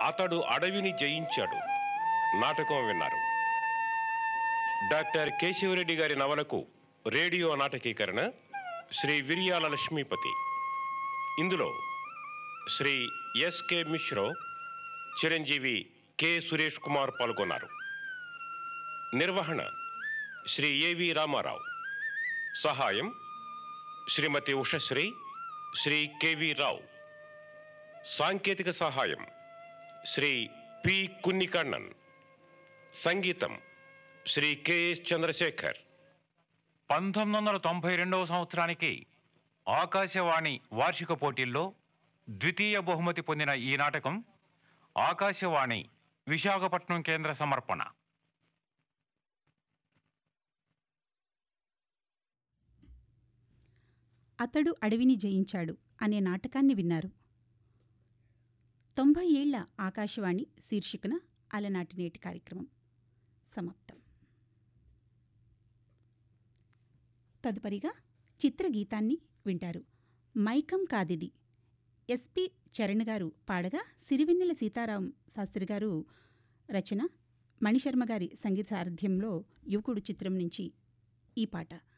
అతడు అడవిని జయించాడు నాటకం విన్నారు డాక్టర్ కేశవరెడ్డి గారి నవలకు రేడియో నాటకీకరణ శ్రీ విరియాల లక్ష్మీపతి ఇందులో శ్రీ ఎస్కే మిశ్రో చిరంజీవి కె సురేష్ కుమార్ పాల్గొన్నారు నిర్వహణ శ్రీ ఏవి రామారావు సహాయం శ్రీమతి ఉషశ్రీ శ్రీ కెవి రావు సాంకేతిక సహాయం శ్రీ పి కున్నికണ്ണన్ సంగీతం శ్రీ కెఎస్ చంద్రశేఖర్ పంతొమ్మిది వందల తొంభై రెండవ సంవత్సరానికి ఆకాశవాణి వార్షిక పోటీల్లో ద్వితీయ బహుమతి పొందిన ఈ నాటకం ఆకాశవాణి విశాఖపట్నం కేంద్ర సమర్పణ అతడు అడవిని జయించాడు అనే నాటకాన్ని విన్నారు తొంభై ఏళ్ల ఆకాశవాణి శీర్షికన అలనాటి నేటి కార్యక్రమం సమాప్తం తదుపరిగా చిత్రగీతాన్ని వింటారు మైకం కాదిది ఎస్పి చరణ్ గారు పాడగా సిరివెన్నెల సీతారాం శాస్త్రి గారు రచన మణిశర్మ గారి సంగీత సారథ్యంలో యువకుడు చిత్రం నుంచి ఈ పాట